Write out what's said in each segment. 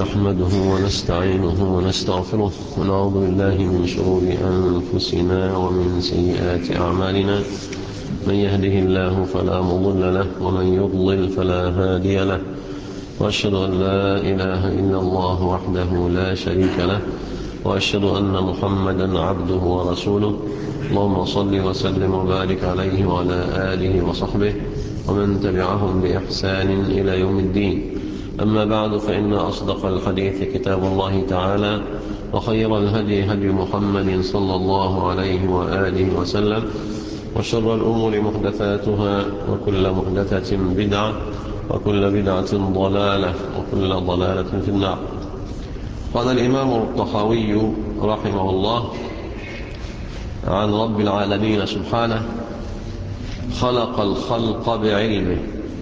نحمده ونستعينه ونستغفره ونعوذ بالله من شرور أنفسنا ومن سيئات أعمالنا من يهده الله فلا مضل له ومن يضلل فلا هادي له وأشهد أن لا إله إلا الله وحده لا شريك له وأشهد أن محمدا عبده ورسوله اللهم صل وسلم وبارك عليه وعلى آله وصحبه ومن تبعهم بإحسان إلى يوم الدين أما بعد فإن أصدق الحديث كتاب الله تعالى وخير الهدي هدي محمد صلى الله عليه وآله وسلم وشر الأمور محدثاتها وكل محدثة بدعة وكل بدعة ضلالة وكل ضلالة في النار قال الإمام الطحاوي رحمه الله عن رب العالمين سبحانه خلق الخلق بعلمه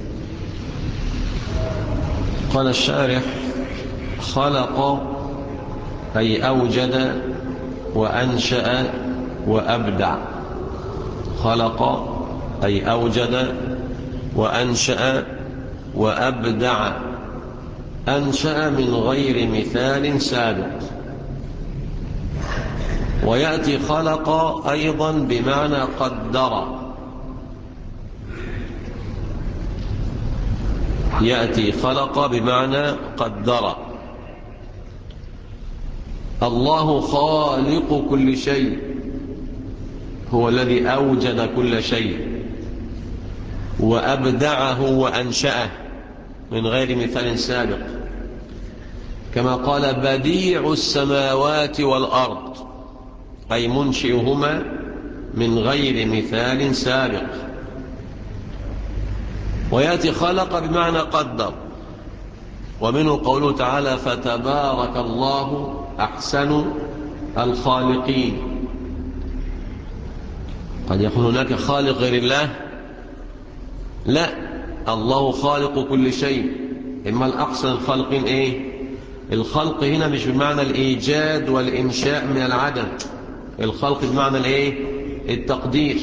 قال الشارح خلق أي أوجد وأنشأ وأبدع خلق أي أوجد وأنشأ وأبدع أنشأ من غير مثال سابق ويأتي خلق أيضا بمعنى قدر يأتي خلق بمعنى قدر الله خالق كل شيء هو الذي أوجد كل شيء وأبدعه وأنشأه من غير مثال سابق كما قال بديع السماوات والأرض أي منشئهما من غير مثال سابق ويأتي خلق بمعنى قدر ومنه قوله تعالى فتبارك الله أحسن الخالقين قد يكون هناك خالق غير الله لا الله خالق كل شيء إما الأحسن الخالقين إيه الخلق هنا مش بمعنى الإيجاد والإنشاء من العدم الخلق بمعنى الإيه التقدير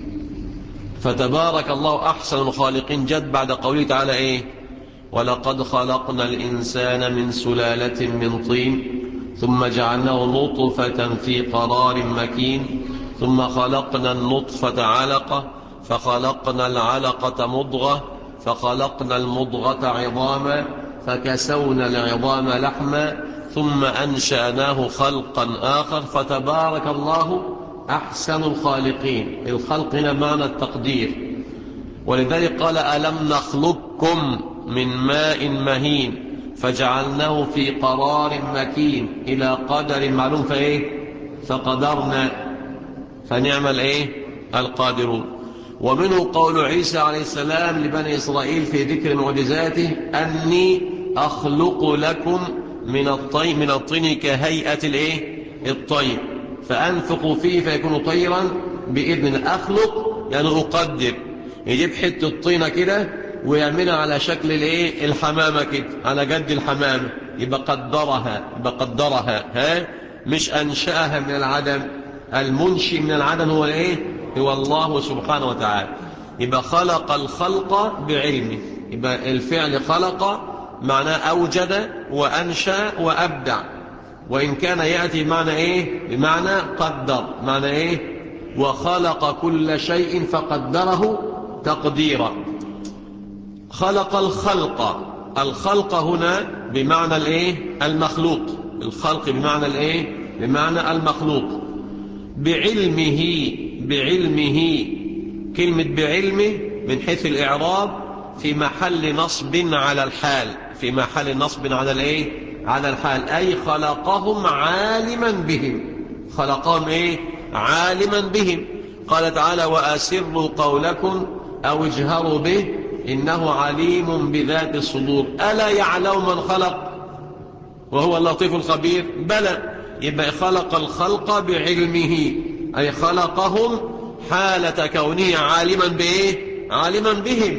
فتبارك الله أحسن الخالقين جد بعد قوله تعالى إيه ولقد خلقنا الإنسان من سلالة من طين ثم جعلناه نطفة في قرار مكين ثم خلقنا النطفة علقة فخلقنا العلقة مضغة فخلقنا المضغة عظاما فكسونا العظام لحما ثم أنشأناه خلقا آخر فتبارك الله أحسن الخالقين الخلق هنا معنى التقدير ولذلك قال ألم نخلقكم من ماء مهين فجعلناه في قرار مكين إلى قدر معلوم فإيه فقدرنا فنعمل إيه القادرون ومنه قول عيسى عليه السلام لبني إسرائيل في ذكر معجزاته أني أخلق لكم من الطين من الطين كهيئة الإيه الطير فأنفق فيه فيكون طيرا بإذن أخلق يعني أقدر يجيب حتة طينة كده ويعملها على شكل الايه الحمامة كده على جد الحمامة يبقى قدرها يبقى قدرها ها مش أنشأها من العدم المنشئ من العدم هو الايه هو الله سبحانه وتعالى يبقى خلق الخلق بعلمه يبقى الفعل خلق معناه أوجد وأنشأ وأبدع وإن كان يأتي بمعنى إيه بمعنى قدر معنى إيه وخلق كل شيء فقدره تقديرا خلق الخلق الخلق هنا بمعنى الإيه المخلوق الخلق بمعنى الإيه بمعنى المخلوق بعلمه بعلمه كلمة بعلمه من حيث الإعراب في محل نصب على الحال في محل نصب على الإيه على الحال أي خلقهم عالما بهم خلقهم إيه عالما بهم قال تعالى وأسروا قولكم أو اجهروا به إنه عليم بذات الصدور ألا يعلم من خلق وهو اللطيف الخبير بلى يبقى خلق الخلق بعلمه أي خلقهم حالة كونه عالما بإيه عالما بهم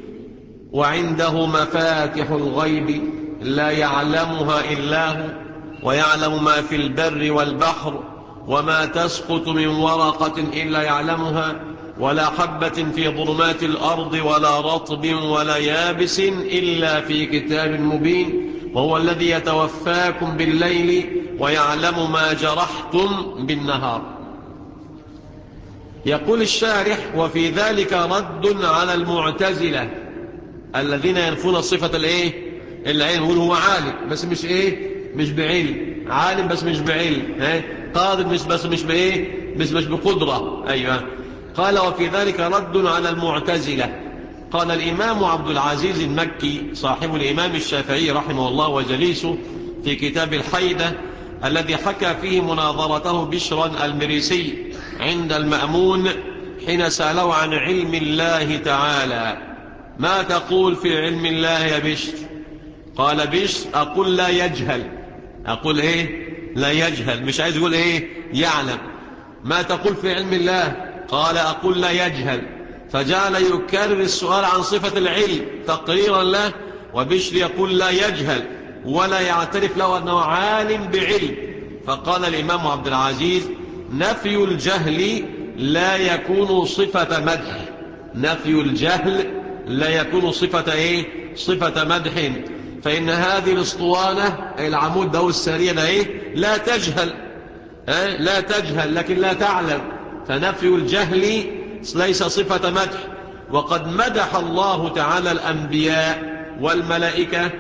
وعنده مفاتح الغيب لا يعلمها إلا هو ويعلم ما في البر والبحر وما تسقط من ورقة إلا يعلمها ولا حبة في ظلمات الأرض ولا رطب ولا يابس إلا في كتاب مبين وهو الذي يتوفاكم بالليل ويعلم ما جرحتم بالنهار يقول الشارح وفي ذلك رد على المعتزلة الذين ينفون صفة الايه العلم يقول هو عالم بس مش ايه مش بعلم عالم بس مش بعلم قادر مش بس مش بايه مش مش بقدرة ايوه قال وفي ذلك رد على المعتزلة قال الإمام عبد العزيز المكي صاحب الإمام الشافعي رحمه الله وجليسه في كتاب الحيدة الذي حكى فيه مناظرته بشرا المريسي عند المأمون حين سأله عن علم الله تعالى ما تقول في علم الله يا بشر قال بشر أقول لا يجهل أقول إيه لا يجهل مش عايز يقول إيه يعلم ما تقول في علم الله قال أقول لا يجهل فجعل يكرر السؤال عن صفة العلم تقريرا له وبشر يقول لا يجهل ولا يعترف له أنه عالم بعلم فقال الإمام عبد العزيز نفي الجهل لا يكون صفة مدح نفي الجهل لا يكون صفة إيه صفة مدح فإن هذه الاسطوانة العمود ده السريع ده إيه لا تجهل اه لا تجهل لكن لا تعلم فنفي الجهل ليس صفة مدح وقد مدح الله تعالى الأنبياء والملائكة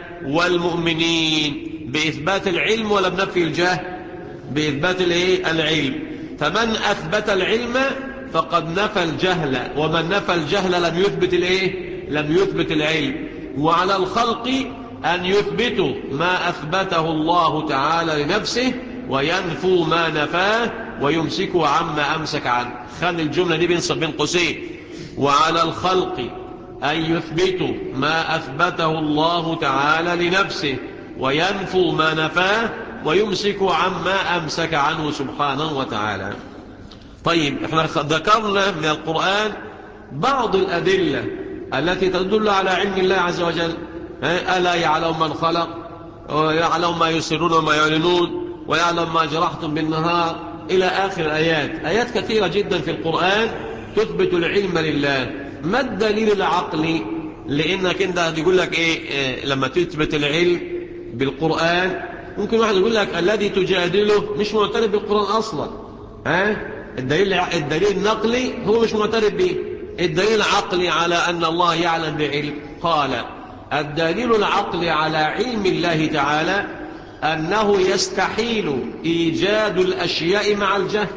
والمؤمنين بإثبات العلم ولا بنفي الجهل بإثبات الايه العلم فمن أثبت العلم فقد نفى الجهل ومن نفى الجهل لم يثبت الايه لم يثبت العلم وعلى الخلق أن يثبتوا ما أثبته الله تعالى لنفسه وينفوا ما نفاه ويمسكوا عما أمسك عنه خلي الجملة دي بين بين قوسين وعلى الخلق أن يثبتوا ما أثبته الله تعالى لنفسه وينفوا ما نفاه ويمسكوا عما أمسك عنه سبحانه وتعالى طيب احنا ذكرنا من القرآن بعض الأدلة التي تدل على علم الله عز وجل ألا يعلم من خلق ويعلم ما يسرون وما يعلنون ويعلم ما جرحتم بالنهار إلى آخر الآيات آيات كثيرة جدا في القرآن تثبت العلم لله ما الدليل العقلي لأنك انت يقول لك إيه, إيه لما تثبت العلم بالقرآن ممكن واحد يقول لك الذي تجادله مش معترف بالقرآن أصلا ها الدليل الدليل النقلي هو مش معترف به الدليل العقلي على أن الله يعلم بعلم قال الدليل العقلي على علم الله تعالى أنه يستحيل إيجاد الأشياء مع الجهل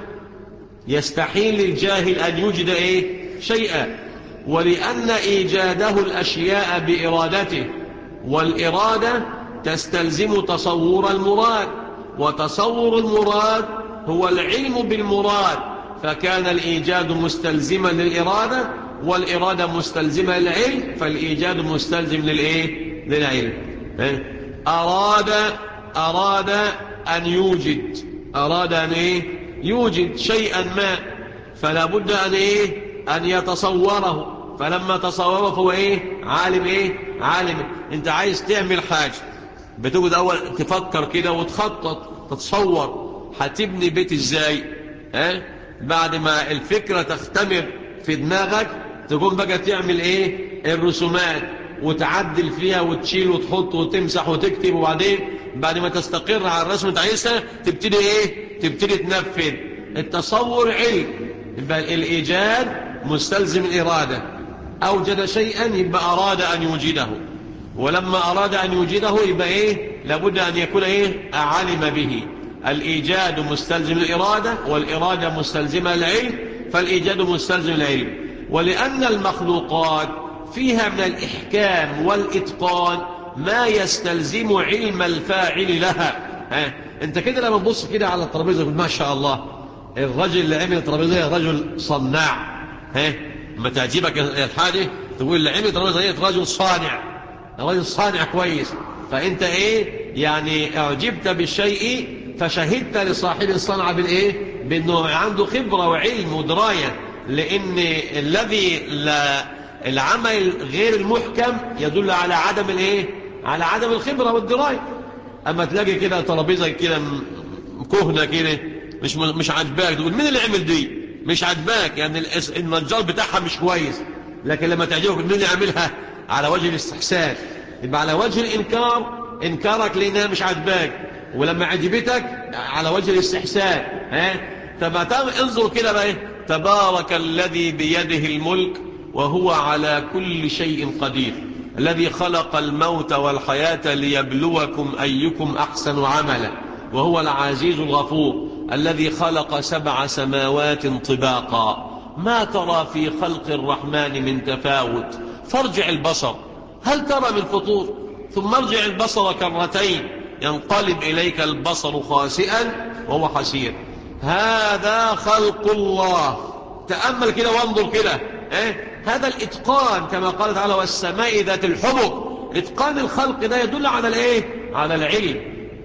يستحيل للجاهل أن يوجد إيه؟ شيئا ولأن إيجاده الأشياء بإرادته والإرادة تستلزم تصور المراد وتصور المراد هو العلم بالمراد فكان الإيجاد مستلزما للإرادة والإرادة مستلزمة للعلم فالإيجاد مستلزم للإيه؟ للعلم أراد أراد أن يوجد أراد أن إيه؟ يوجد شيئا ما فلا بد أن إيه؟ أن يتصوره فلما تصوره فهو إيه؟ عالم إيه؟ عالم أنت عايز تعمل حاجة بتقعد أول تفكر كده وتخطط تتصور هتبني بيت إزاي ها؟ بعد ما الفكرة تختمر في دماغك تقوم بقى تعمل إيه؟ الرسومات وتعدل فيها وتشيل وتحط وتمسح وتكتب وبعدين بعد ما تستقر على الرسم انت عايزها تبتدي ايه تبتدي تنفذ التصور علم يبقى الايجاد مستلزم الاراده اوجد شيئا يبقى اراد ان يوجده ولما اراد ان يوجده يبقى ايه لابد ان يكون ايه علم به الايجاد مستلزم الاراده والاراده مستلزمه العلم فالايجاد مستلزم العلم ولان المخلوقات فيها من الإحكام والإتقان ما يستلزم علم الفاعل لها ها انت كده لما تبص كده على الترابيزه ما شاء الله الرجل اللي عمل الترابيزه رجل صناع ها لما تعجبك الحاجه تقول اللي عمل الترابيزه دي رجل صانع رجل صانع كويس فانت ايه يعني اعجبت بالشيء فشهدت لصاحب الصنعه بالايه بانه عنده خبره وعلم ودرايه لان الذي لا العمل غير المحكم يدل على عدم الايه على عدم الخبرة والدراية اما تلاقي كده ترابيزه كده كهنة كده مش مش عاجباك تقول مين اللي عمل دي مش عاجباك يعني النجار بتاعها مش كويس لكن لما تعجبك مين اللي عملها على وجه الاستحسان يبقى على وجه الانكار إنكارك لأنها مش عجباك ولما عجبتك على وجه الاستحسان ها طب انظر كده بقى تبارك الذي بيده الملك وهو على كل شيء قدير الذي خلق الموت والحياة ليبلوكم أيكم أحسن عملا وهو العزيز الغفور الذي خلق سبع سماوات طباقا ما ترى في خلق الرحمن من تفاوت فارجع البصر هل ترى من فطور ثم ارجع البصر كرتين ينقلب إليك البصر خاسئا وهو حسير هذا خلق الله تأمل كده وانظر كده إيه؟ هذا الإتقان كما قال تعالى والسماء ذات الحبك إتقان الخلق ده يدل على الإيه؟ على العلم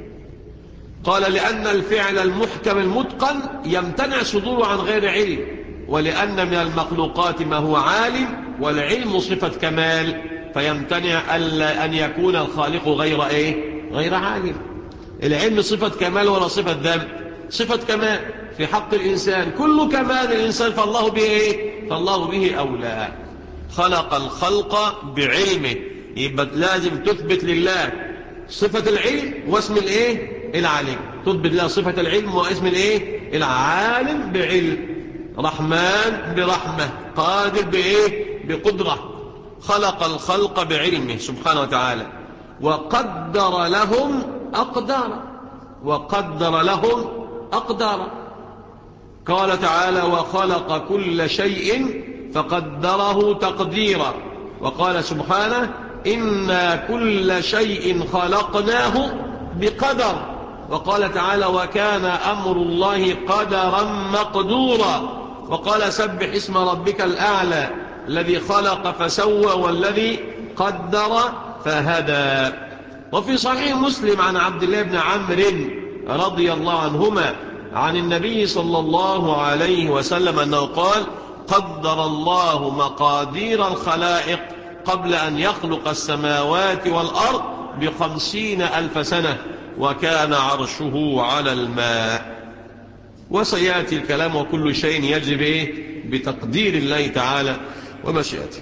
قال لأن الفعل المحكم المتقن يمتنع صدوره عن غير علم ولأن من المخلوقات ما هو عالم والعلم صفة كمال فيمتنع ألا أن يكون الخالق غير إيه؟ غير عالم العلم صفة كمال ولا صفة ذنب صفة كمال في حق الإنسان كل كمال الإنسان فالله به إيه؟ فالله به أولى خلق الخلق بعلمه يبقى لازم تثبت لله صفة العلم واسم الإيه؟ العالم تثبت لله صفة العلم واسم الإيه؟ العالم بعلم رحمن برحمة قادر بإيه؟ بقدرة خلق الخلق بعلمه سبحانه وتعالى وقدر لهم أقدارا وقدر لهم أقدارا قال تعالى وخلق كل شيء فقدره تقديرا وقال سبحانه إنا كل شيء خلقناه بقدر وقال تعالى وكان أمر الله قدرا مقدورا وقال سبح اسم ربك الأعلى الذي خلق فسوى والذي قدر فهدى وفي صحيح مسلم عن عبد الله بن عمرو رضي الله عنهما عن النبي صلى الله عليه وسلم أنه قال قدر الله مقادير الخلائق قبل أن يخلق السماوات والأرض بخمسين ألف سنة وكان عرشه على الماء وسيأتي الكلام وكل شيء يجب بتقدير الله تعالى ومشيئته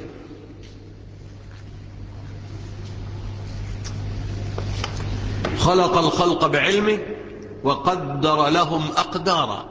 خلق الخلق بعلمه وقدر لهم أقدارا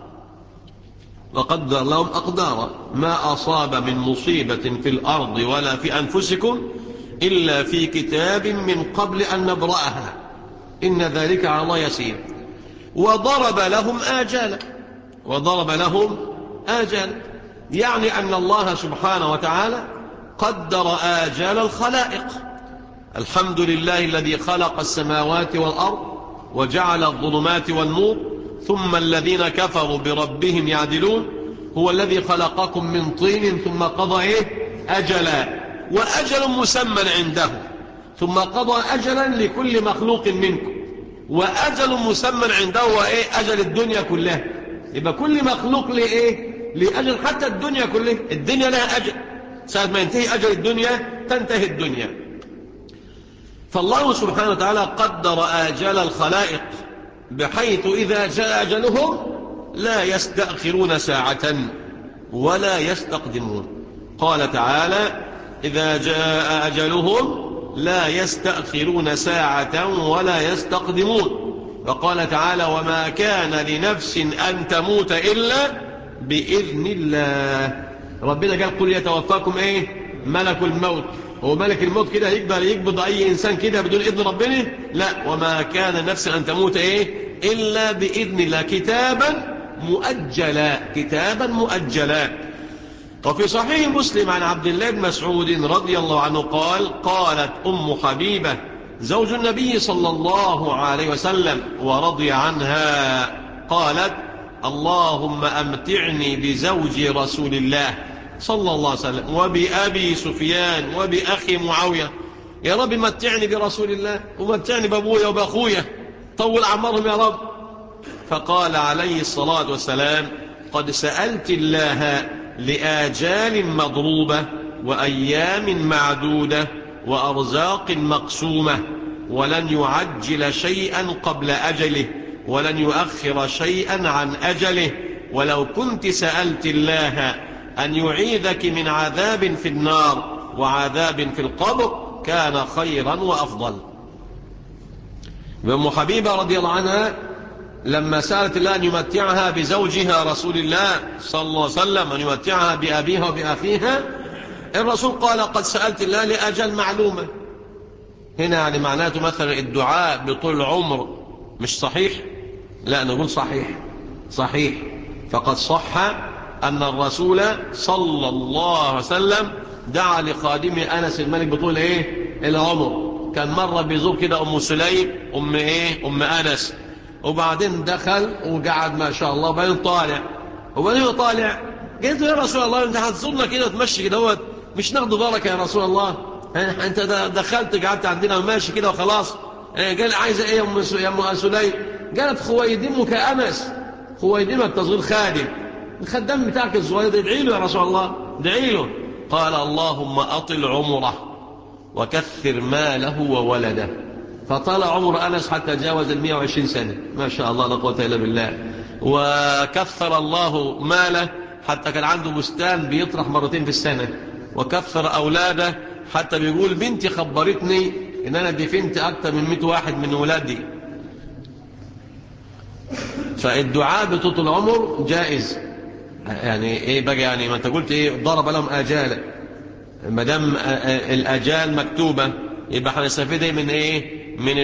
وقدر لهم أقدارا ما أصاب من مصيبة في الأرض ولا في أنفسكم إلا في كتاب من قبل أن نبرأها إن ذلك على الله يسير وضرب لهم آجالا وضرب لهم آجالا يعني أن الله سبحانه وتعالى قدر آجال الخلائق الحمد لله الذي خلق السماوات والأرض وجعل الظلمات والنور ثم الذين كفروا بربهم يعدلون هو الذي خلقكم من طين ثم قضى إيه أجلا وأجل مسمى عنده ثم قضى أجلا لكل مخلوق منكم وأجل مسمى عنده هو إيه أجل الدنيا كلها يبقى كل مخلوق لإيه لأجل حتى الدنيا كلها الدنيا لها أجل ساعة ما ينتهي أجل الدنيا تنتهي الدنيا فالله سبحانه وتعالى قدر آجال الخلائق بحيث إذا جاء أجلهم لا يستأخرون ساعة ولا يستقدمون قال تعالى إذا جاء أجلهم لا يستأخرون ساعة ولا يستقدمون وقال تعالى وما كان لنفس أن تموت إلا بإذن الله ربنا قال قل يتوفاكم إيه ملك الموت هو ملك الموت كده يقدر يقبض أي إنسان كده بدون إذن ربنا لا وما كان نفس أن تموت إيه إلا بإذن الله كتابا مؤجلا كتابا مؤجلا وفي صحيح مسلم عن عبد الله بن مسعود رضي الله عنه قال قالت أم حبيبة زوج النبي صلى الله عليه وسلم ورضي عنها قالت اللهم أمتعني بزوج رسول الله صلى الله عليه وسلم وبأبي سفيان وبأخي معاوية يا رب متعني برسول الله ومتعني بأبويا وبأخويا طول أعمارهم يا رب فقال عليه الصلاة والسلام قد سألت الله لآجال مضروبة وأيام معدودة وأرزاق مقسومة ولن يعجل شيئا قبل أجله ولن يؤخر شيئا عن أجله ولو كنت سألت الله أن يعيذك من عذاب في النار وعذاب في القبر كان خيرا وأفضل أم حبيبة رضي الله عنها لما سألت الله أن يمتعها بزوجها رسول الله صلى الله عليه وسلم أن يمتعها بأبيها وبأخيها الرسول قال قد سألت الله لأجل معلومة هنا يعني معناته مثلا الدعاء بطول العمر مش صحيح لا نقول صحيح صحيح فقد صح أن الرسول صلى الله عليه وسلم دعا لخادم أنس الملك بطول إيه العمر كان مرة بيزور كده أم سليم أم إيه أم أنس وبعدين دخل وقعد ما شاء الله وبعدين طالع وبعدين طالع قلت له يا رسول الله انت هتزورنا كده وتمشي كده هو مش ناخده بركه يا رسول الله انت دخلت قعدت عندنا وماشي كده وخلاص قال عايزه ايه يا ام يا ام سليم قالت خويدمك انس خويدمك تصغير خادم الخدام بتاعك الصغير ده ادعي له يا رسول الله ادعي له قال اللهم اطل عمره وكثر ماله وولده فطال عمر أنس حتى جاوز المئة وعشرين سنة ما شاء الله لا قوة إلا بالله وكثر الله ماله حتى كان عنده بستان بيطرح مرتين في السنة وكثر أولاده حتى بيقول بنتي خبرتني إن أنا دفنت أكثر من 100 واحد من ولادي فالدعاء بطول العمر جائز يعني ايه بقى يعني ما انت قلت ايه ضرب لهم اجالا ما دام الاجال مكتوبه يبقى هنستفيد من ايه من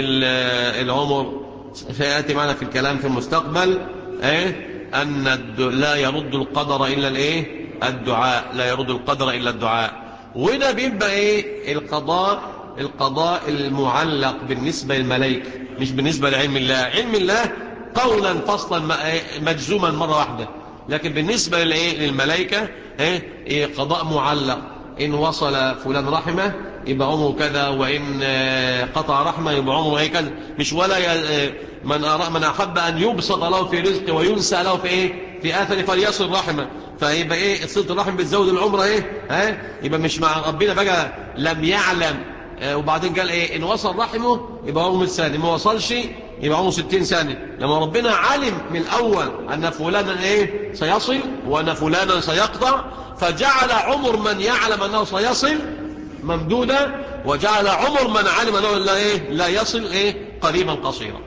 العمر سياتي معنا في الكلام في المستقبل ايه ان لا يرد القدر الا الايه الدعاء لا يرد القدر الا الدعاء وده بيبقى ايه القضاء القضاء المعلق بالنسبه للملائكه مش بالنسبه لعلم الله علم الله قولا فصلا مجزوما مره واحده لكن بالنسبه للايه للملائكه ايه قضاء معلق ان وصل فلان رحمه يبقى عمره كذا وإن قطع رحمة يبقى عمره ايه كذا مش ولا من من أحب أن يبسط له في رزقه وينسى له في إيه في آثر فليصل رحمه فيبقى إيه صلة الرحم بتزود العمر إيه ها يبقى مش مع ربنا بقى لم يعلم وبعدين قال إيه إن وصل رحمه يبقى عمره 100 سنة ما وصلش يبقى عمره 60 سنة لما ربنا علم من الأول أن فلانا إيه سيصل وأن فلانا سيقطع فجعل عمر من يعلم أنه سيصل ممدودة وجعل عمر من علم أنه لا, إيه لا يصل إيه قريبا قصيرا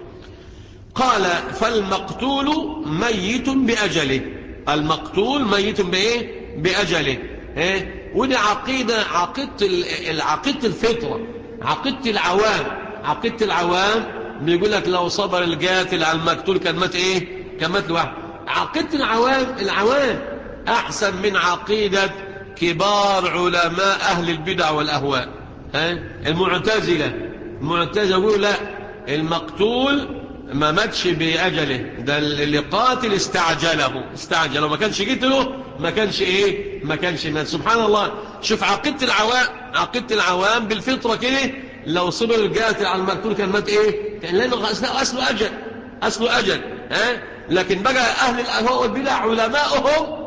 قال فالمقتول ميت بأجله المقتول ميت بإيه بأجله إيه ودي عقيدة عقيدة عقيدة الفطرة عقيدة العوام عقيدة العوام بيقول لك لو صبر القاتل على المقتول كان مات إيه كان مات لوحده عقيدة العوام العوام أحسن من عقيدة كبار علماء أهل البدع والأهواء ها؟ المعتزلة المعتزلة يقولوا لا المقتول ما ماتش بأجله ده اللي قاتل استعجله استعجله ما كانش قتله ما كانش ايه ما كانش مات سبحان الله شوف عقيدة العوام عقيدة العوام بالفطرة كده لو صبر القاتل على المقتول كان مات ايه كان لانه اصله اجل اصله اجل ها لكن بقى اهل الاهواء والبدع علماؤهم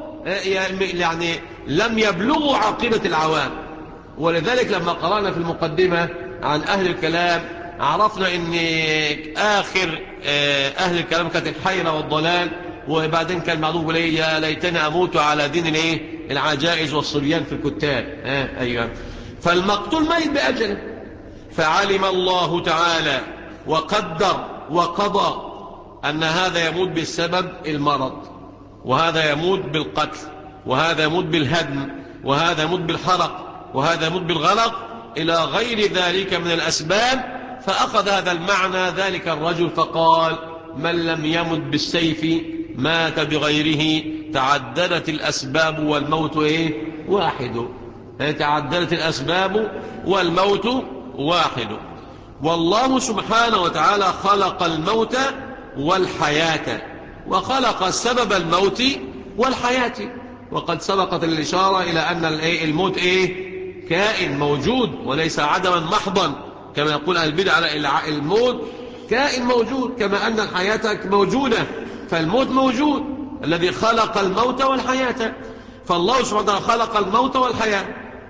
يعني لم يبلغوا عاقبة العوام ولذلك لما قرأنا في المقدمة عن أهل الكلام عرفنا ان آخر أهل الكلام كانت الحيرة والضلال وبعدين كان معلوم لي يا ليتني أموت على دين الايه العجائز والصبيان في الكتاب آه أيوة فالمقتول ميت بأجله فعلم الله تعالى وقدر وقضى أن هذا يموت بسبب المرض وهذا يموت بالقتل وهذا يموت بالهدم وهذا يموت بالحرق وهذا يموت بالغلق إلى غير ذلك من الأسباب فأخذ هذا المعنى ذلك الرجل فقال من لم يمت بالسيف مات بغيره تعددت الأسباب والموت إيه؟ واحد تعددت الأسباب والموت واحد والله سبحانه وتعالى خلق الموت والحياة وخلق سبب الموت والحياة وقد سبقت الإشارة إلى أن الموت إيه كائن موجود وليس عدما محضا كما يقول البدع الموت كائن موجود كما أن الحياة موجودة فالموت موجود الذي خلق الموت والحياة فالله سبحانه وتعالى خلق الموت والحياة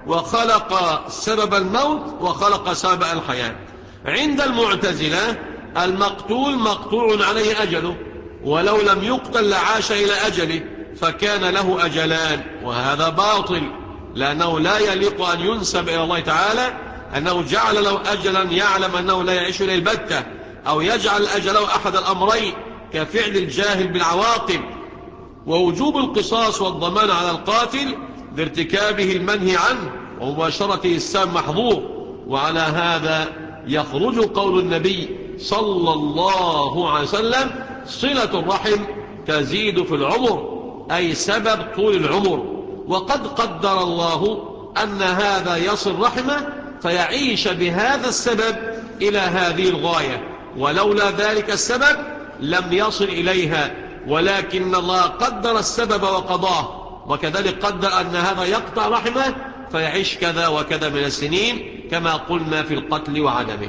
وخلق سبب الموت وخلق سبب الحياة عند المعتزلة المقتول مقطوع عليه أجله ولو لم يقتل لعاش إلى أجله فكان له أجلان وهذا باطل لأنه لا يليق أن ينسب إلى الله تعالى أنه جعل له أجلا يعلم أنه لا يعيش إلى البتة أو يجعل أجله أحد الأمرين كفعل الجاهل بالعواقب ووجوب القصاص والضمان على القاتل لارتكابه المنهي عنه ومباشرته السام محظور وعلى هذا يخرج قول النبي صلى الله عليه وسلم صلة الرحم تزيد في العمر أي سبب طول العمر وقد قدر الله أن هذا يصل رحمه فيعيش بهذا السبب إلى هذه الغاية ولولا ذلك السبب لم يصل إليها ولكن الله قدر السبب وقضاه وكذلك قدر أن هذا يقطع رحمه فيعيش كذا وكذا من السنين كما قلنا في القتل وعدمه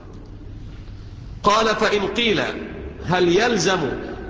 قال فإن قيل هل يلزم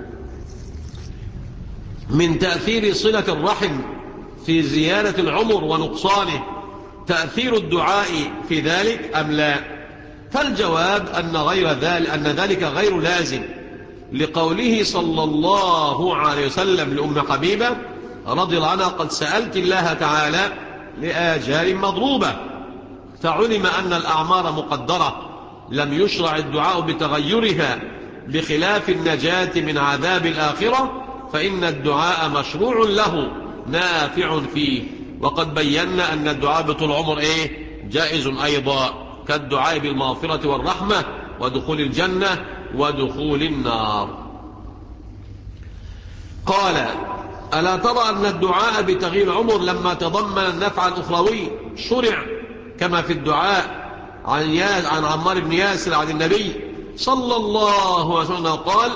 من تأثير صلة الرحم في زيادة العمر ونقصانه تأثير الدعاء في ذلك أم لا فالجواب أن, غير ذلك أن ذلك غير لازم لقوله صلى الله عليه وسلم لأم حبيبة رضي الله عنها قد سألت الله تعالى لآجال مضروبة فعلم أن الأعمار مقدرة لم يشرع الدعاء بتغيرها بخلاف النجاة من عذاب الآخرة فإن الدعاء مشروع له نافع فيه وقد بينا أن الدعاء بطول عمر إيه جائز أيضا كالدعاء بالمغفرة والرحمة ودخول الجنة ودخول النار قال ألا ترى أن الدعاء بتغيير العمر لما تضمن النفع الأخروي شرع كما في الدعاء عن, عن عمار بن ياسر عن النبي صلى الله عليه وسلم قال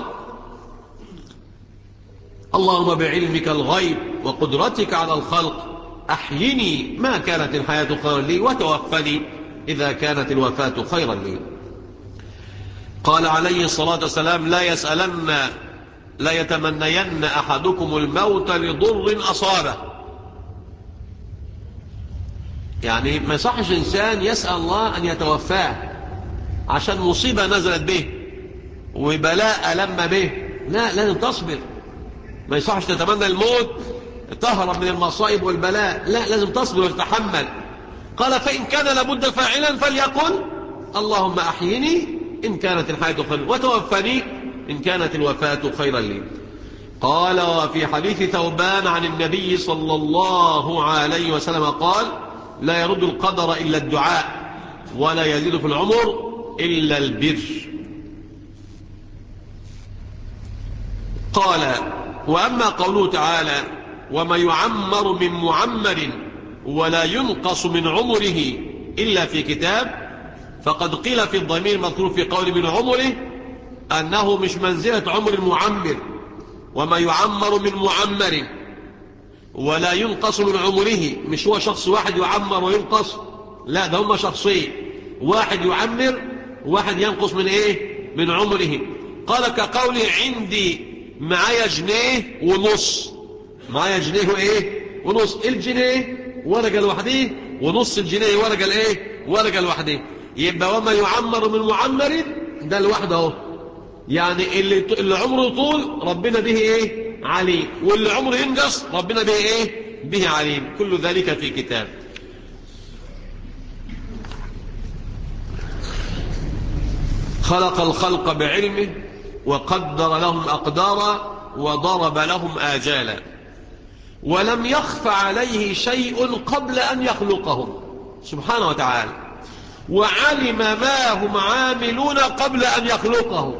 اللهم بعلمك الغيب وقدرتك على الخلق أحيني ما كانت الحياة خيرا لي وتوفني إذا كانت الوفاة خيرا لي قال عليه الصلاة والسلام لا يسألن لا يتمنين أحدكم الموت لضر أصابه يعني ما يصحش إنسان يسأل الله أن يتوفاه عشان مصيبة نزلت به وبلاء لم به لا لازم تصبر ما يصحش تتمنى الموت تهرب من المصائب والبلاء لا لازم تصبر وتتحمل قال فإن كان لابد فاعلا فليقل اللهم أحيني إن كانت الحياة خيرا وتوفني إن كانت الوفاة خيرا لي قال وفي حديث ثوبان عن النبي صلى الله عليه وسلم قال لا يرد القدر إلا الدعاء ولا يزيد في العمر إلا البر قال وأما قوله تعالى وما يعمر من معمر ولا ينقص من عمره إلا في كتاب فقد قيل في الضمير المذكور في قول من عمره أنه مش منزلة عمر المعمر وما يعمر من معمر ولا ينقص من عمره مش هو شخص واحد يعمر وينقص لا ده هم شخصين واحد يعمر واحد ينقص من ايه من عمره قال كقولي عندي معايا جنيه ونص معايا جنيه وايه ونص الجنيه ورقه لوحده ونص الجنيه ورقه الايه ورقه لوحده يبقى وما يعمر من معمر ده لوحده اهو يعني اللي اللي عمره طول ربنا به ايه عليم واللي عمره ينقص ربنا به ايه به عليم كل ذلك في كتاب خلق الخلق بعلمه وقدر لهم أقدارا وضرب لهم آجالا ولم يخف عليه شيء قبل أن يخلقهم سبحانه وتعالى وعلم ما هم عاملون قبل أن يخلقهم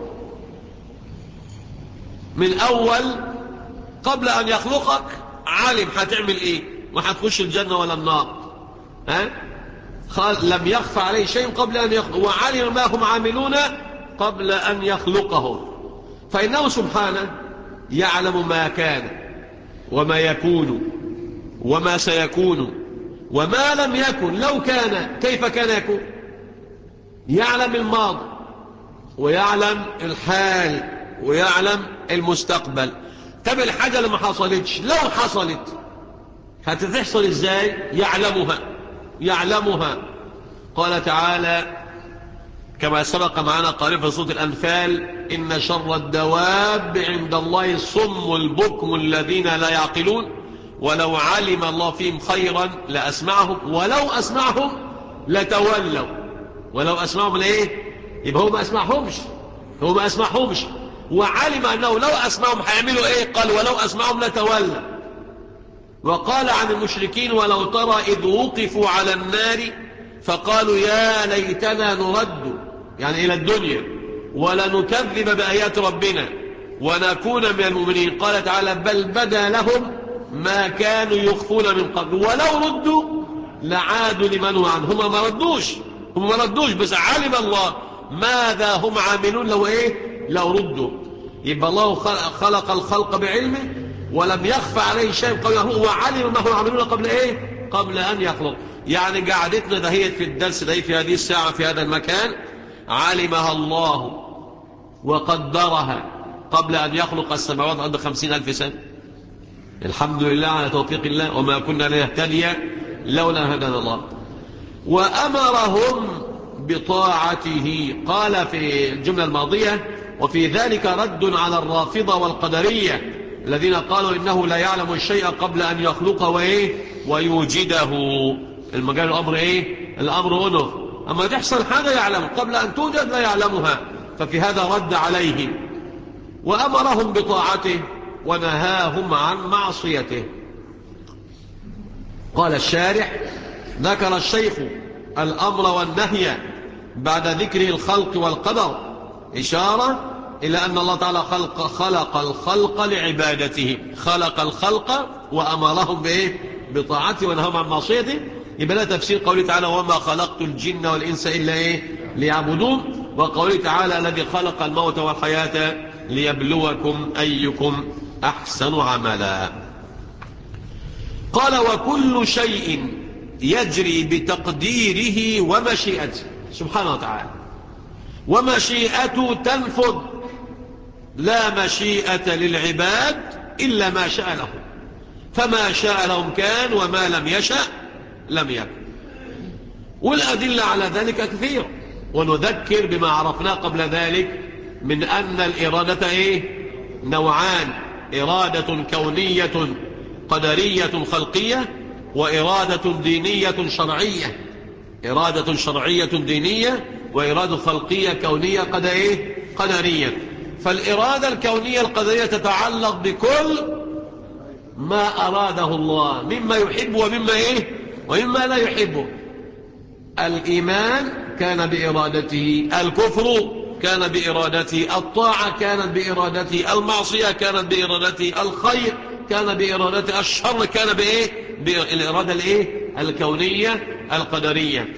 من أول قبل أن يخلقك علم هتعمل إيه وهتخش الجنة ولا النار ها قال لم يخف عليه شيء قبل أن يخلق وعلم ما هم عاملون قبل أن يخلقهم فإنه سبحانه يعلم ما كان وما يكون وما سيكون وما لم يكن لو كان كيف كان يكون يعلم الماضي ويعلم الحال ويعلم المستقبل طب الحاجة اللي ما حصلتش لو حصلت هتتحصل ازاي يعلمها يعلمها قال تعالى كما سبق معنا قريب في صوت الأنفال إن شر الدواب عند الله الصم البكم الذين لا يعقلون ولو علم الله فيهم خيرا لأسمعهم ولو أسمعهم لتولوا ولو أسمعهم لإيه يبقى هو ما أسمعهمش هو ما أسمعهمش وعلم أنه لو أسمعهم هيعملوا إيه قال ولو أسمعهم لتولى وقال عن المشركين ولو ترى إذ وقفوا على النار فقالوا يا ليتنا نرد يعني إلى الدنيا ولا نكذب بآيات ربنا ونكون من المؤمنين قال تعالى بل بدا لهم ما كانوا يخفون من قبل ولو ردوا لعادوا لمن هو عنه هم ما ردوش هم ما ردوش بس علم الله ماذا هم عاملون لو ايه لو ردوا يبقى الله خلق الخلق بعلمه ولم يخفى عليه شيء قبله هو علم ما هو عاملون قبل ايه قبل ان يخلق يعني قعدتنا دهيت في الدرس ده في هذه الساعة في هذا المكان علمها الله وقدرها قبل أن يخلق السماوات عند خمسين ألف سنة الحمد لله على توفيق الله وما كنا لنهتدي لولا هدانا الله وأمرهم بطاعته قال في الجملة الماضية وفي ذلك رد على الرافضة والقدرية الذين قالوا إنه لا يعلم الشيء قبل أن يخلقه وإيه ويوجده المجال الأمر إيه الأمر أنف أما تحصل حاجة يعلم قبل أن توجد لا يعلمها ففي هذا رد عليهم وأمرهم بطاعته ونهاهم عن معصيته قال الشارح ذكر الشيخ الأمر والنهي بعد ذكره الخلق والقدر إشارة إلى أن الله تعالى خلق, خلق الخلق لعبادته خلق الخلق وأمرهم بإيه بطاعته ونهاهم عن معصيته يبقى لا تفسير قوله تعالى وما خلقت الجن والإنس إلا إيه ليعبدون وقوله تعالى الذي خلق الموت والحياة ليبلوكم أيكم أحسن عملا قال وكل شيء يجري بتقديره ومشيئته سبحانه وتعالى ومشيئته تنفذ لا مشيئة للعباد إلا ما شاء لهم فما شاء لهم كان وما لم يشأ لم يكن والأدلة على ذلك كثير ونذكر بما عرفناه قبل ذلك من أن الإرادة إيه؟ نوعان إرادة كونية قدرية خلقية وإرادة دينية شرعية إرادة شرعية دينية وإرادة خلقية كونية قد إيه؟ قدرية فالإرادة الكونية القدرية تتعلق بكل ما أراده الله مما يحب ومما إيه ومما لا يحبه الإيمان كان بإرادته الكفر كان بإرادته الطاعة كانت بإرادته المعصية كانت بإرادته الخير كان بإرادته الشر كان بإيه بالإرادة الإيه الكونية القدرية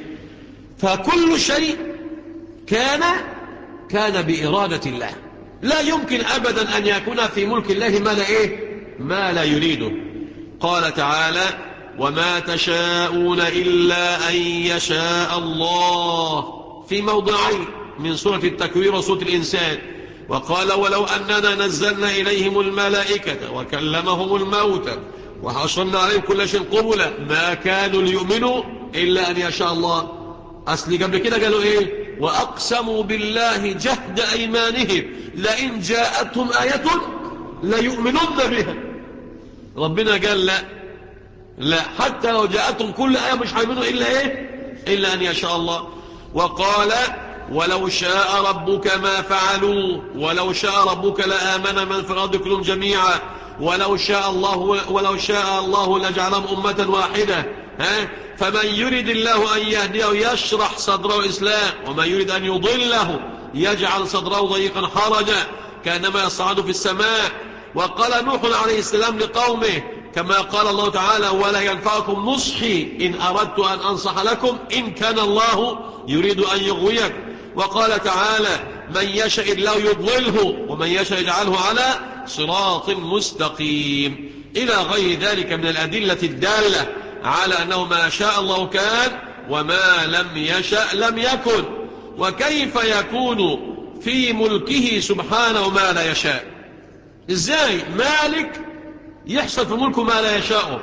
فكل شيء كان كان بإرادة الله لا يمكن أبدا أن يكون في ملك الله ما لا إيه ما لا يريده قال تعالى وما تشاءون إلا أن يشاء الله في موضعين من سورة التكوير وسورة الإنسان وقال ولو أننا نزلنا إليهم الملائكة وكلمهم الموتى وحصلنا عليهم كل شيء قبلا ما كانوا ليؤمنوا إلا أن يشاء الله أصلي قبل كده قالوا إيه وأقسموا بالله جهد أيمانهم لئن جاءتهم آية ليؤمنون بها ربنا قال لا لا حتى لو جاءتهم كل آية مش هيؤمنوا إلا إيه إلا أن يشاء الله وقال ولو شاء ربك ما فعلوا ولو شاء ربك لآمن من في الأرض كلهم جميعا ولو شاء الله ولو شاء الله لجعلهم أمة واحدة ها فمن يريد الله أن يهديه يشرح صدره إسلام ومن يريد أن يضله يجعل صدره ضيقا حرجا كأنما يصعد في السماء وقال نوح عليه السلام لقومه كما قال الله تعالى ولا ينفعكم نصحي إن أردت أن أنصح لكم إن كان الله يريد أن يغويك وقال تعالى من يشاء الله يضلله ومن يشاء يجعله على صراط مستقيم إلى غير ذلك من الأدلة الدالة على أنه ما شاء الله كان وما لم يشاء لم يكن وكيف يكون في ملكه سبحانه ما لا يشاء ازاي مالك يحصل في ملكه ما لا يشاء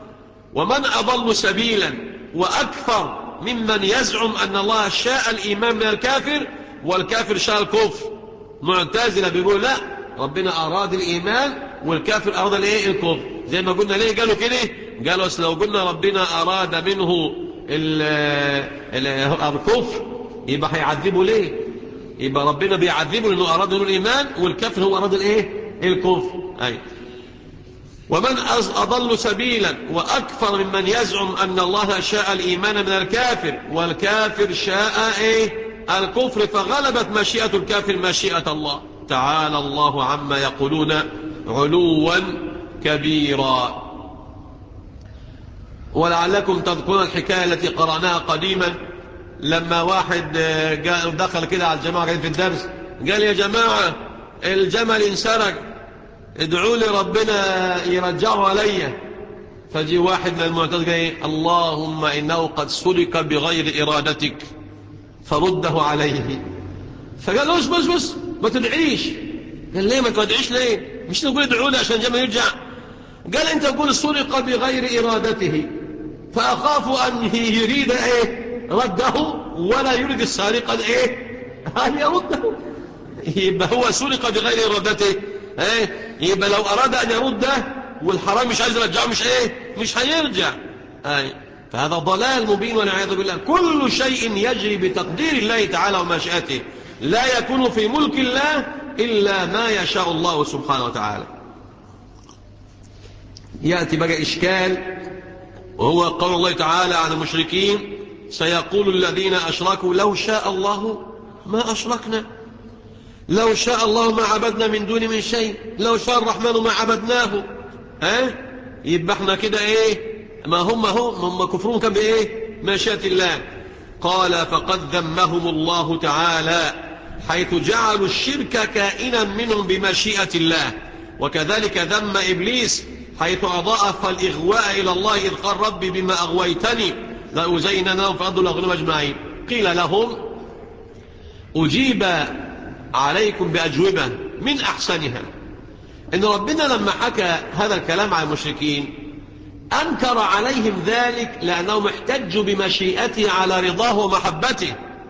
ومن أضل سبيلا وأكثر ممن يزعم أن الله شاء الإيمان من الكافر والكافر شاء الكفر معتزلة بيقول لا ربنا أراد الإيمان والكافر أراد الايه الكفر زي ما قلنا ليه قالوا كده قالوا لو قلنا ربنا أراد منه الكفر يبقى هيعذبه ليه يبقى ربنا بيعذبه لأنه أراد له الإيمان والكافر هو أراد الإيه الكفر أي ومن أضل سبيلا وأكثر ممن يزعم أن الله شاء الإيمان من الكافر والكافر شاء إيه الكفر فغلبت مشيئة الكافر مشيئة الله تعالى الله عما يقولون علوا كبيرا ولعلكم تذكرون الحكاية التي قرأناها قديما لما واحد جاء دخل كده على الجماعة في الدرس قال يا جماعة الجمل انسرق ادعوا لي ربنا يرجعه علي فجي واحد من المعتزله ايه اللهم انه قد سرق بغير ارادتك فرده عليه فقال له بس بس بس ما تدعيش قال ليه ما تدعيش ليه مش نقول ادعوا لي عشان الجمل يرجع قال انت تقول سرق بغير ارادته فاخاف ان يريد ايه رده ولا يريد السارق ايه ان يرده يبقى هو سرق بغير ارادته ايه يبقى لو اراد ان يرده والحرام مش عايز يرجعه مش ايه مش هيرجع ايه فهذا ضلال مبين والعياذ بالله كل شيء يجري بتقدير الله تعالى ومشيئته لا يكون في ملك الله الا ما يشاء الله سبحانه وتعالى ياتي بقى اشكال وهو قول الله تعالى عن المشركين سيقول الذين اشركوا لو شاء الله ما اشركنا لو شاء الله ما عبدنا من دون من شيء لو شاء الرحمن ما عبدناه ها أه؟ يبقى احنا كده ايه ما هم هم هم كفرون كان بايه مشيئة الله قال فقد ذمهم الله تعالى حيث جعلوا الشرك كائنا منهم بمشيئة الله وكذلك ذم إبليس حيث أضاءف الإغواء إلى الله إذ قال ربي بما أغويتني لأزين لهم فأضوا الأغنم أجمعين قيل لهم أجيب عليكم بأجوبة من أحسنها إن ربنا لما حكى هذا الكلام عن المشركين أنكر عليهم ذلك لأنهم احتجوا بمشيئته على رضاه ومحبته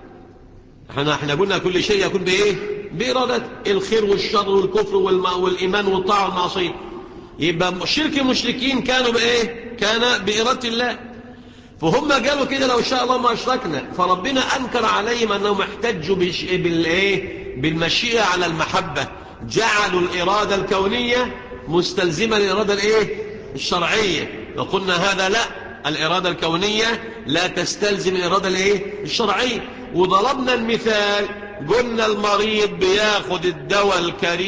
احنا احنا قلنا كل شيء يكون بإيه بإرادة الخير والشر والكفر والإيمان والطاعة والمعصية يبقى شرك المشركين كانوا بإيه كان بإرادة الله فهم قالوا كده لو شاء الله ما أشركنا فربنا أنكر عليهم أنهم احتجوا بالإيه بالمشيئة على المحبة جعلوا الإرادة الكونية مستلزمة للإرادة الإيه الشرعية وقلنا هذا لا الإرادة الكونية لا تستلزم الإرادة الإيه الشرعية وضربنا المثال قلنا المريض بياخد الدواء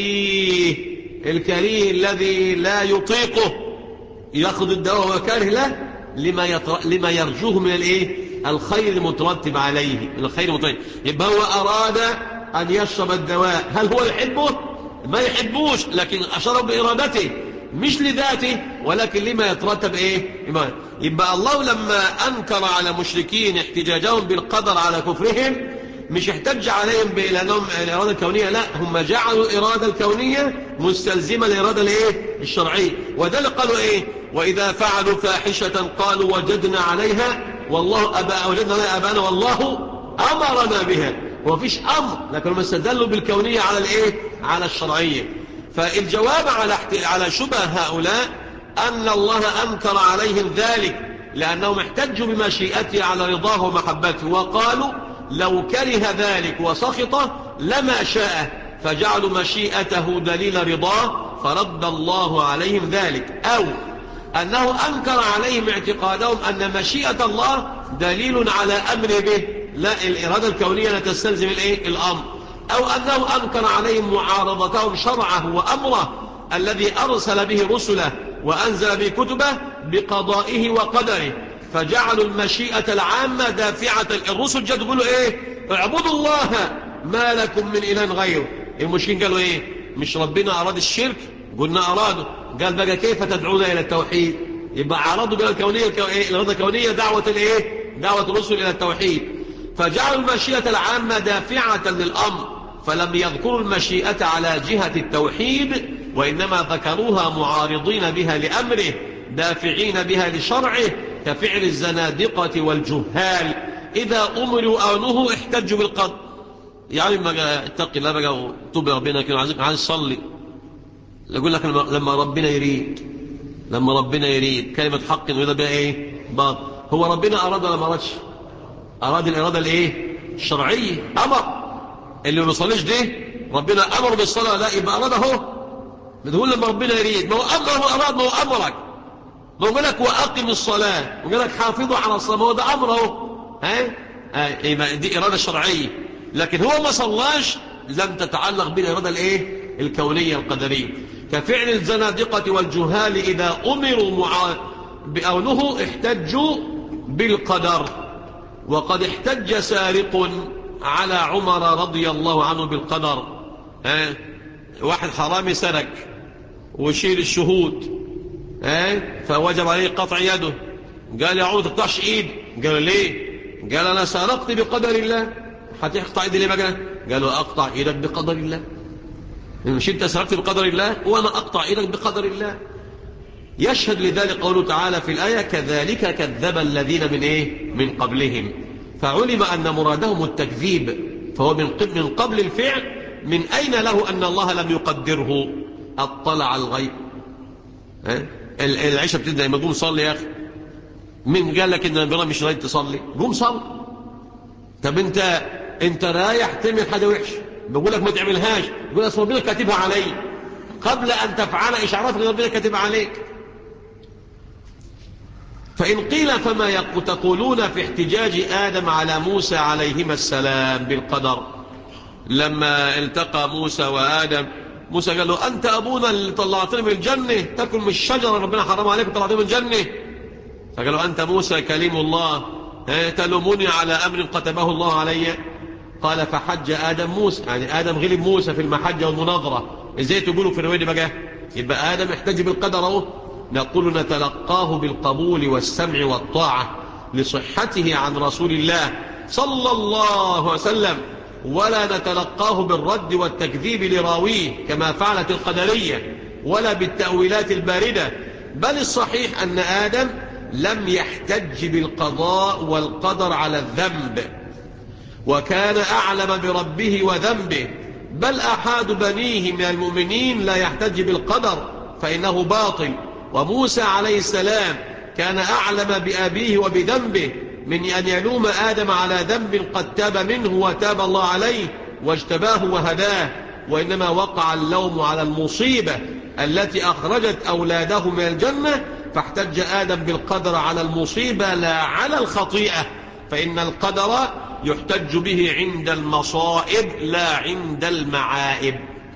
الكريه الكريه الذي لا يطيقه ياخد الدواء وهو كاره له لما, يطر... لما يرجوه من الإيه الخير المترتب عليه من الخير المترتب يبقى هو أراد أن يشرب الدواء هل هو يحبه ما يحبوش لكن أشرب بإرادته مش لذاته ولكن لما يترتب ايه إيمان. يبقى الله لما انكر على مشركين احتجاجهم بالقدر على كفرهم مش احتج عليهم بلانهم الاراده الكونيه لا هم جعلوا الاراده الكونيه مستلزمه للاراده الايه الشرعيه وذلك قالوا ايه واذا فعلوا فاحشه قالوا وجدنا عليها والله أبا وجدنا عليها ابانا والله امرنا بها ومفيش امر لكن هم استدلوا بالكونيه على الايه على الشرعيه فالجواب على على شبه هؤلاء أن الله أنكر عليهم ذلك لأنهم احتجوا بمشيئته على رضاه ومحبته وقالوا لو كره ذلك وسخطه لما شاء فجعلوا مشيئته دليل رضاه فرد الله عليهم ذلك أو أنه أنكر عليهم اعتقادهم أن مشيئة الله دليل على أمر به لا الإرادة الكونية لا تستلزم الإيه؟ الأمر أو أنه أنكر عليهم معارضتهم شرعه وأمره الذي أرسل به رسله وأنزل به كتبه بقضائه وقدره فجعلوا المشيئة العامة دافعة الرسل جاء تقولوا إيه اعبدوا الله ما لكم من إله غيره المشركين قالوا إيه مش ربنا أراد الشرك قلنا أراده قال بقى كيف تدعون إلى التوحيد يبقى عرضوا بقى الكونية الإرادة الكونية دعوة الإيه دعوة الرسل إلى التوحيد فجعلوا المشيئة العامة دافعة للأمر فلم يذكروا المشيئة على جهة التوحيد وإنما ذكروها معارضين بها لأمره دافعين بها لشرعه كفعل الزنادقة والجهال إذا أمروا أو نهوا احتجوا بالقدر يعني ما اتقي الله بقى وتوب ربنا كده عايزك عايز تصلي يقول لك لما ربنا يريد لما ربنا يريد كلمة حق انه بها ايه باطل هو ربنا أراد ولا ما أرادش أراد الإرادة الايه الشرعية أمر اللي ما بيصليش ده ربنا امر بالصلاه لا يبقى اراد اهو بتقول لما ربنا يريد ما هو امر واراد ما هو امرك ما هو قال لك واقم الصلاه وقال لك حافظوا على الصلاه ما هو ده امر اهو ها آه يبقى دي اراده شرعيه لكن هو ما صلاش لم تتعلق بالاراده الايه الكونيه القدريه كفعل الزنادقه والجهال اذا امروا مع بأونه احتجوا بالقدر وقد احتج سارق على عمر رضي الله عنه بالقدر اه واحد حرامي سرق وشيل الشهود اه فوجب عليه قطع يده قال يا عمر تقطعش ايد قال ليه قال انا سرقت بقدر الله هتقطع ايدي ليه بقى قال له اقطع ايدك بقدر الله مش انت سرقت بقدر الله وانا اقطع ايدك بقدر الله يشهد لذلك قوله تعالى في الآية كذلك كذب الذين من إيه؟ من قبلهم فعلم أن مرادهم التكذيب فهو من من قبل الفعل من أين له أن الله لم يقدره اطلع الغيب العشاء بتبدأ لما قوم صلي يا أخي من قال لك إن ربنا مش رايد تصلي قوم صلي طب أنت أنت رايح تعمل حاجة وحشة بقول لك ما تعملهاش بقول لك ربنا كاتبها علي قبل أن تفعل إيش عرفت ان ربنا كاتبها عليك فإن قيل فما تقولون في احتجاج آدم على موسى عليهما السلام بالقدر لما التقى موسى وآدم موسى قال له أنت أبونا اللي طلعتني من الجنة تكن من الشجرة ربنا حرام عليك وطلعتني من الجنة فقال له أنت موسى كليم الله تلومني على أمر كتبه الله علي قال فحج آدم موسى يعني آدم غلب موسى في المحجة والمناظرة إزاي تقولوا في الرواية بقى يبقى آدم احتج بالقدر اهو نقول نتلقاه بالقبول والسمع والطاعة لصحته عن رسول الله صلى الله عليه وسلم ولا نتلقاه بالرد والتكذيب لراويه كما فعلت القدرية ولا بالتأويلات الباردة بل الصحيح أن آدم لم يحتج بالقضاء والقدر على الذنب وكان أعلم بربه وذنبه بل أحد بنيه من المؤمنين لا يحتج بالقدر فإنه باطل وموسى عليه السلام كان أعلم بأبيه وبذنبه من أن يلوم آدم على ذنب قد تاب منه وتاب الله عليه واجتباه وهداه وإنما وقع اللوم على المصيبة التي أخرجت أولاده من الجنة فاحتج آدم بالقدر على المصيبة لا على الخطيئة فإن القدر يحتج به عند المصائب لا عند المعائب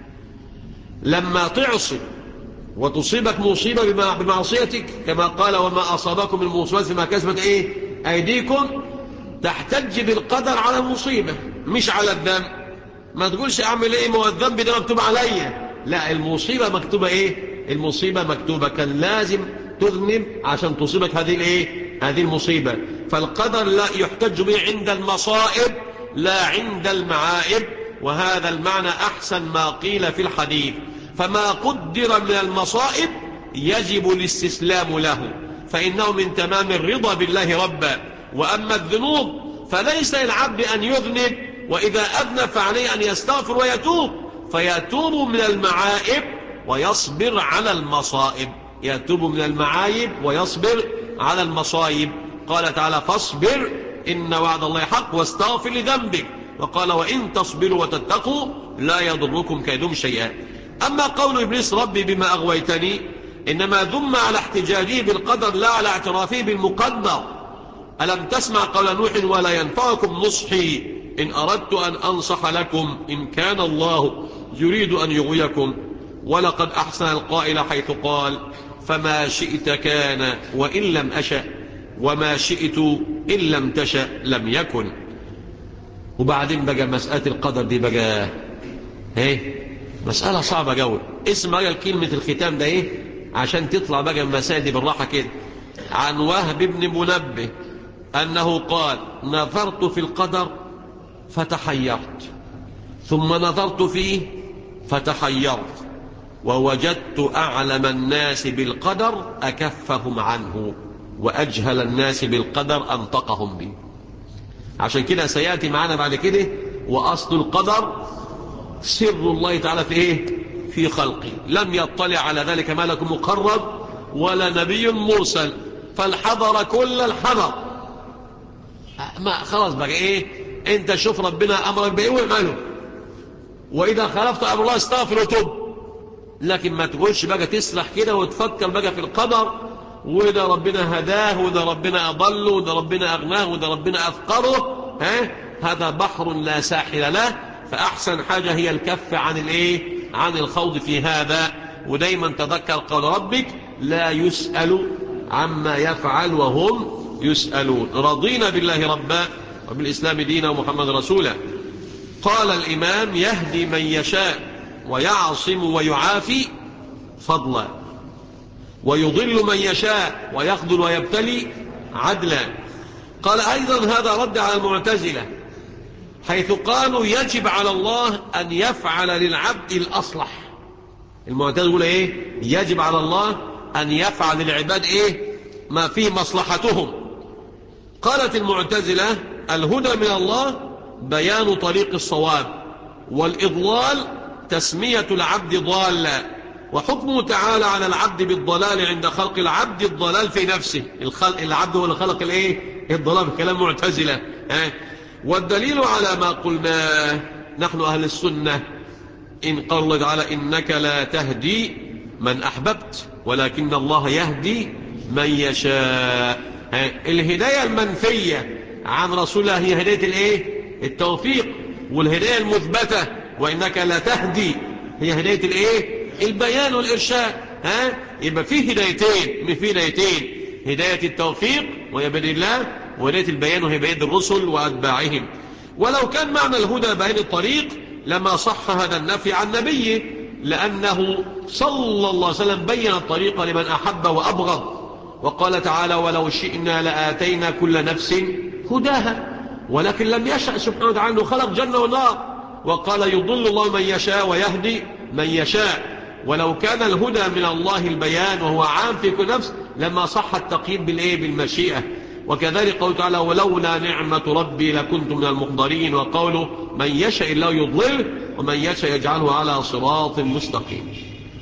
لما تعصي وتصيبك مصيبة بمعصيتك كما قال وما أصابكم من مصيبة ما كسبت إيه أيديكم تحتج بالقدر على المصيبة مش على الذنب ما تقولش أعمل إيه ما هو الذنب ده مكتوب عليا لا المصيبة مكتوبة إيه المصيبة مكتوبة كان لازم تذنب عشان تصيبك هذه الإيه هذه المصيبة فالقدر لا يحتج به عند المصائب لا عند المعائب وهذا المعنى أحسن ما قيل في الحديث فما قدر من المصائب يجب الاستسلام له فإنه من تمام الرضا بالله ربا وأما الذنوب فليس للعبد أن يذنب وإذا أذنب فعليه أن يستغفر ويتوب فيتوب من المعائب ويصبر على المصائب يتوب من المعايب ويصبر على المصائب قال تعالى فاصبر إن وعد الله حق واستغفر لذنبك وقال وإن تصبروا وتتقوا لا يضركم كيدهم شيئا أما قول إبليس ربي بما أغويتني إنما ذم على احتجاجه بالقدر لا على اعترافه بالمقدر ألم تسمع قول نوح ولا ينفعكم نصحي إن أردت أن أنصح لكم إن كان الله يريد أن يغويكم ولقد أحسن القائل حيث قال فما شئت كان وإن لم أشأ وما شئت إن لم تشأ لم يكن وبعدين بقى مسألة القدر دي بقى ايه مسألة صعبة قوي اسمع بقى كلمة الختام ده ايه عشان تطلع بقى المسائل دي بالراحة كده عن وهب بن منبه أنه قال نظرت في القدر فتحيرت ثم نظرت فيه فتحيرت ووجدت أعلم الناس بالقدر أكفهم عنه وأجهل الناس بالقدر أنطقهم به عشان كده سيأتي معنا بعد كده وأصل القدر سر الله تعالى في إيه في خلقه لم يطلع على ذلك ملك مقرب ولا نبي مرسل فالحضر كل الحضر ما خلاص بقى إيه أنت شوف ربنا أمرك بإيه واعمله وإذا خالفت أمر الله استغفر وتب لكن ما تقولش بقى تسرح كده وتفكر بقى في القدر وده ربنا هداه وده ربنا أضله وده ربنا أغناه وده ربنا أفقره ها هذا بحر لا ساحل له فأحسن حاجة هي الكف عن الإيه عن الخوض في هذا ودايما تذكر قول ربك لا يسأل عما يفعل وهم يسألون رضينا بالله ربا وبالإسلام دينا ومحمد رسولا قال الإمام يهدي من يشاء ويعصم ويعافي فضلا ويضل من يشاء ويخذل ويبتلي عدلا قال أيضا هذا رد على المعتزلة حيث قالوا يجب على الله أن يفعل للعبد الأصلح المعتزلة يقول إيه يجب على الله أن يفعل للعباد إيه ما فيه مصلحتهم قالت المعتزلة الهدى من الله بيان طريق الصواب والإضلال تسمية العبد ضالا وحكمه تعالى على العبد بالضلال عند خلق العبد الضلال في نفسه الخلق العبد هو اللي خلق الايه الضلال بكلام معتزلة ها والدليل على ما قلناه نحن أهل السنة إن قال الله تعالى إنك لا تهدي من أحببت ولكن الله يهدي من يشاء الهداية المنفية عن رسول الله هي هداية الايه التوفيق والهداية المثبتة وإنك لا تهدي هي هداية الايه البيان والإرشاد ها يبقى فيه هدايتين من فيه هدايتين هداية التوفيق وهي بيد الله وهداية البيان وهي بيد الرسل وأتباعهم ولو كان معنى الهدى بيان الطريق لما صح هذا النفي عن نبيه لأنه صلى الله عليه وسلم بين الطريق لمن أحب وأبغض وقال تعالى ولو شئنا لآتينا كل نفس هداها ولكن لم يشأ سبحانه وتعالى أنه خلق جنة ونار وقال يضل الله من يشاء ويهدي من يشاء ولو كان الهدى من الله البيان وهو عام في كل نفس لما صح التقييد بالإيه بالمشيئة وكذلك قوله تعالى ولولا نعمة ربي لكنت من المحضرين وقوله من يشاء الله يضلل ومن يشاء يجعله على صراط مستقيم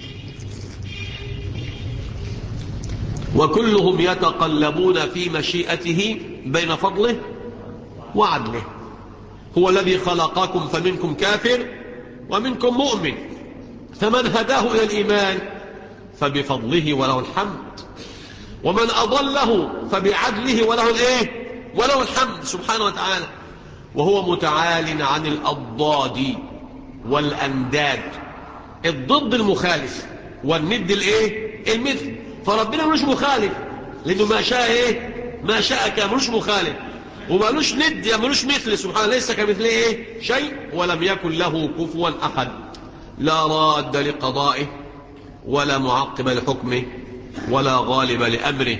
وكلهم يتقلبون في مشيئته بين فضله وعدله هو الذي خلقكم فمنكم كافر ومنكم مؤمن فمن هداه إلى الإيمان فبفضله وله الحمد ومن أضله فبعدله وله الإيه وله الحمد سبحانه وتعالى وهو متعال عن الأضداد والأنداد الضد المخالف والند الإيه المثل فربنا مش مخالف لأنه ما شاء إيه ما شاء كان مش مخالف ومالوش ند يا مالوش مثل سبحانه ليس كمثله ايه شيء ولم يكن له كفوا احد لا راد لقضائه ولا معقب لحكمه ولا غالب لامره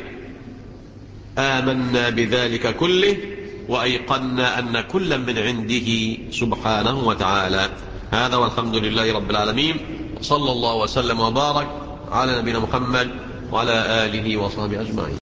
امنا بذلك كله وايقنا ان كلا من عنده سبحانه وتعالى هذا والحمد لله رب العالمين صلى الله وسلم وبارك على نبينا محمد وعلى اله وصحبه اجمعين